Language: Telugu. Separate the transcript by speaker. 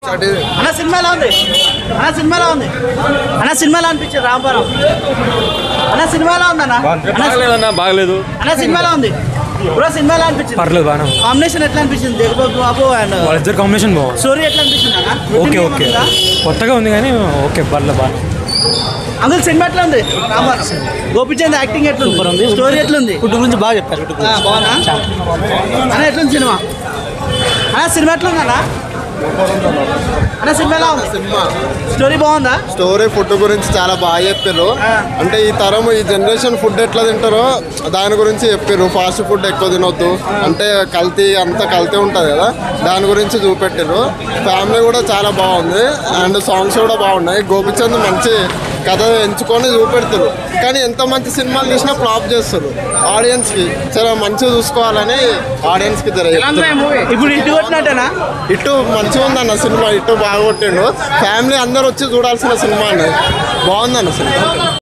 Speaker 1: అన్న సినిమాలో ఉంది అన్న సినిమాలో ఉంది అన్న సినిమాలో అనిపించింది రాంపురం అన్న సినిమాలో ఉంది అన్న అన్న
Speaker 2: బాగలేదన్నా బాగలేదు
Speaker 1: అన్న సినిమాలో ఉంది బ్రో సినిమాలో అనిపించింది
Speaker 2: పర్లేదు బాగా
Speaker 1: కాంబినేషన్ ఎట్లా అనిపించింది జగబాబు బాబు అండ్
Speaker 2: వాళ్ళిద్దరు కాంబినేషన్ బాగుంది
Speaker 1: స్టోరీ ఎట్లా అనిపించింది అన్న
Speaker 2: ఓకే ఓకే కొత్తగా ఉంది కానీ ఓకే పర్లేదు బాగా
Speaker 1: అంకుల్ సినిమా ఎట్లా ఉంది రాంపురం గోపిచంద్ యాక్టింగ్ ఎట్లా సూపర్ ఉంది స్టోరీ ఎట్లుంది
Speaker 3: ఫుడ్ గురించి బాగా చెప్పారు
Speaker 1: ఆ, బాగున్నా అన్న ఎట్లుంది సినిమా అన్న సినిమా ఎట్లుంది అన్న అన్న సినిమా ఎలా ఉంది
Speaker 4: సినిమా
Speaker 1: స్టోరీ బాగుందా
Speaker 4: స్టోరీ ఫుడ్ గురించి చాలా బాగా చెప్పారు అంటే ఈ తరం ఈ జనరేషన్ ఫుడ్ ఎట్లా తింటారో దాని గురించి చెప్పారు ఫాస్ట్ ఫుడ్ ఎక్కువ తినొద్దు అంటే కల్తీ అంతా కల్తీ ఉంటుంది కదా దాని గురించి చూపెట్టారు ఫ్యామిలీ కూడా చాలా బాగుంది అండ్ సాంగ్స్ కూడా బాగున్నాయి గోపిచంద్ మంచి కథ ఎంచుకొని చూపెడతారు కానీ ఎంత మంచి సినిమాలు తీసినా ఫ్లాప్ చేస్తారు ఆడియన్స్కి చాలా మంచిగా చూసుకోవాలని ఆడియన్స్కి జర చెప్తారు.
Speaker 1: ఇప్పుడు ఇంటి కొట్టినట్టేనా
Speaker 4: ఇటు మంచిగా ఉందన్న సినిమా ఇటు బాగా కొట్టిండు ఫ్యామిలీ అందరు వచ్చి చూడాల్సిన సినిమా అన్నది బాగుందన్న సినిమా